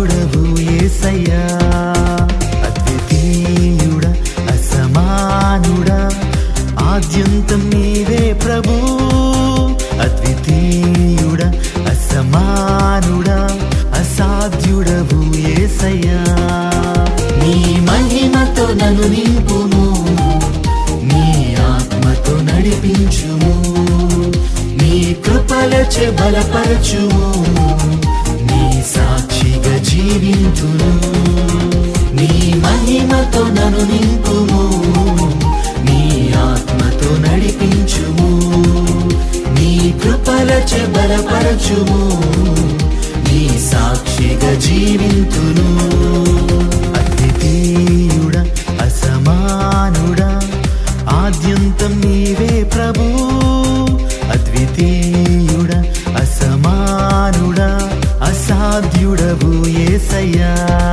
అసాధ్యుడవు ఏసయ్యా అద్వితీయుడ అసమానుడా ఆద్యంతం నీవే ప్రభు అద్వితీయుడ అసమానుడా అసాధ్యుడవు ఏసయ్యా నీ మహిమతో నన్ను నింపుము నీ ఆత్మతో నడిపించుము నీ కృపలచే బలపరచుము నీ సాక్షిగా జీవించును నీ మహిమతో నన్ను నింపుము నీ ఆత్మతో నడిపించుము నీ కృపలచే బలపరచుము నీ సాక్షిగా జీవింతును అద్వితీయుడ అసమానుడా ఆద్యంతం నీవే ప్రభు అద్వితీయుడ అసమానుడా అసాధ్యుడవు ఏసయ్యా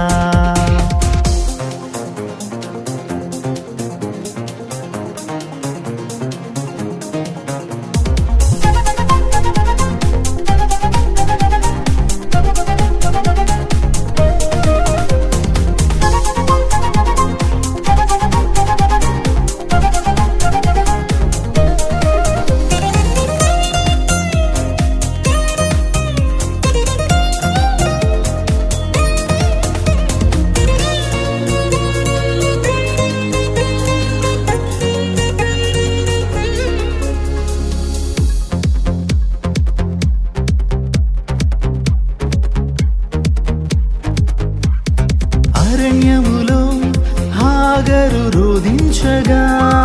అరణ్యములో హాగరు రోధించగా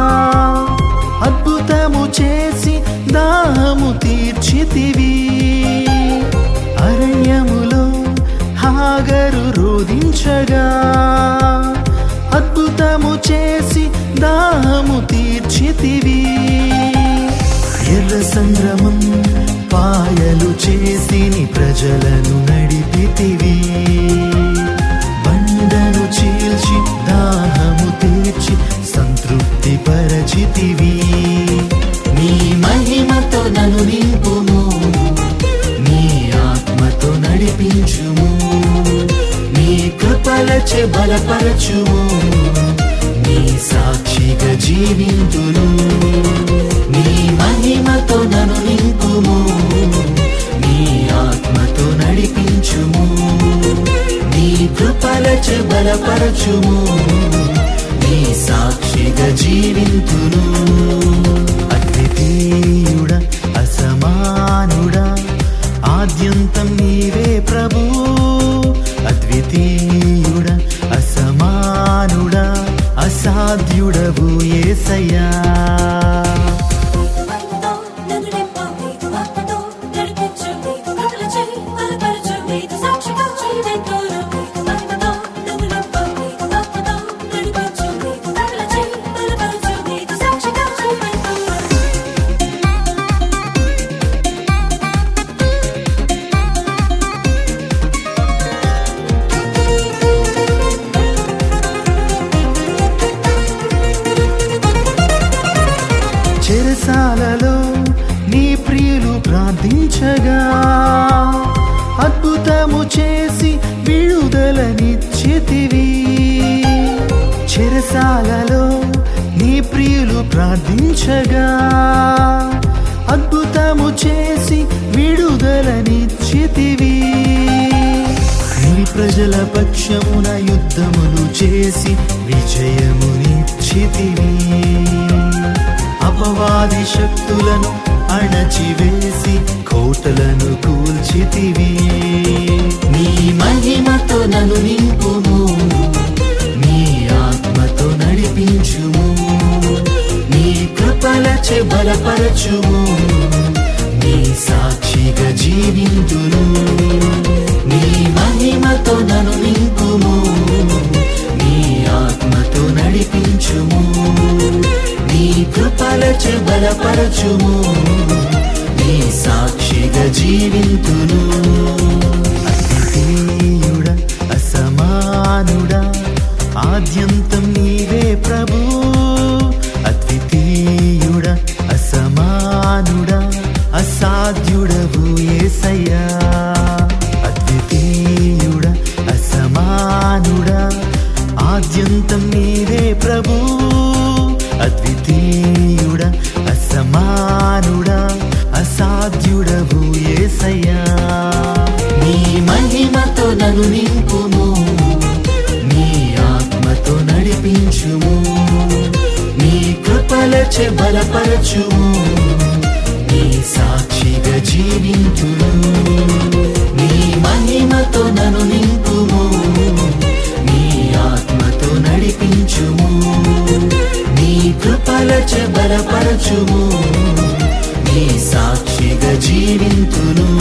అద్భుతము చేసి దాహము తీర్చితివి అరణ్యములో హాగరు రోధించగా అద్భుతము చేసి దాహము తీర్చితివి ఎర్ర సంద్రమం పాయలు చేసి నీ ప్రజలను నడిపితివి బండను చీల్చి దాహము తీర్చి సంతృప్తి పరచితివి నీ మహిమతో నన్ను నింపుము నీ ఆత్మతో నడిపించుము నీ కృపలచే బలపరచుము నీ సాక్షిగా జీవింతును నీ మహిమతో నన్ను నింపుము నీ ఆత్మతో నడిపించుము నీ కృపలచే బలపరచుము నీ సాక్షిగా జీవింతును అద్వితీయుడ అసమానుడా ఆద్యంతం నీవే ప్రభు అద్వితీయుడ అసమానుడా అసాధ్యుడవు ఏసయ్యా మహిమతో నన్ను నింపు నీకు ఆత్మతో నడిపించు నీకు కృపల చేయి బలపరచు నీకు సాక్షిగా జీవింతును నీకు మహిమతో నన్ను నింపు నీకు ఆత్మతో నడిపించు నీకు కృపల చేయి బలపరచు నీకు సాక్షిగా జీవింతును చెరసాలలో నీ ప్రియులు ప్రార్థించగా అద్భుతము చేసి విడుదలనిచ్చితివి చెరసాలలో నీ ప్రియులు ప్రార్థించగా అద్భుతము చేసి విడుదలనిచ్చితివి నీ ప్రజల పక్షమున యుద్ధములు చేసి విజయమునిచ్చితివి అపవాది శక్తులను అణచివేసి కోటలను కూల్చితివి నీ మహిమతో నన్ను నింపుము నీ ఆత్మతో నడిపించుము నీ కృపలచే బలపరచుము నీ సాక్షిగా జీవింతును నీ మహిమతో నన్ను నింపుము నీ ఆత్మతో నడిపించుము నీ కృపలచే బలపరచుము నీ సాక్షిగా జీవింతును అద్వితీయుడ అసమానుడా ఆద్యంతం నీవే ప్రభు అద్వితీయుడ అసమానుడా అసాధ్యుడవు ఏసయ్యా అద్వితీయుడ అస నింపుము నీ ఆత్మతో నడిపించుము నీ కృపలచే బలపరచుము నీ సాక్షిగా జీవింతును నీ మహిమతో నన్ను నింపుము నీ ఆత్మతో నడిపించుము నీ కృపలచే బలపరచుము నీ సాక్షిగా జీవింతును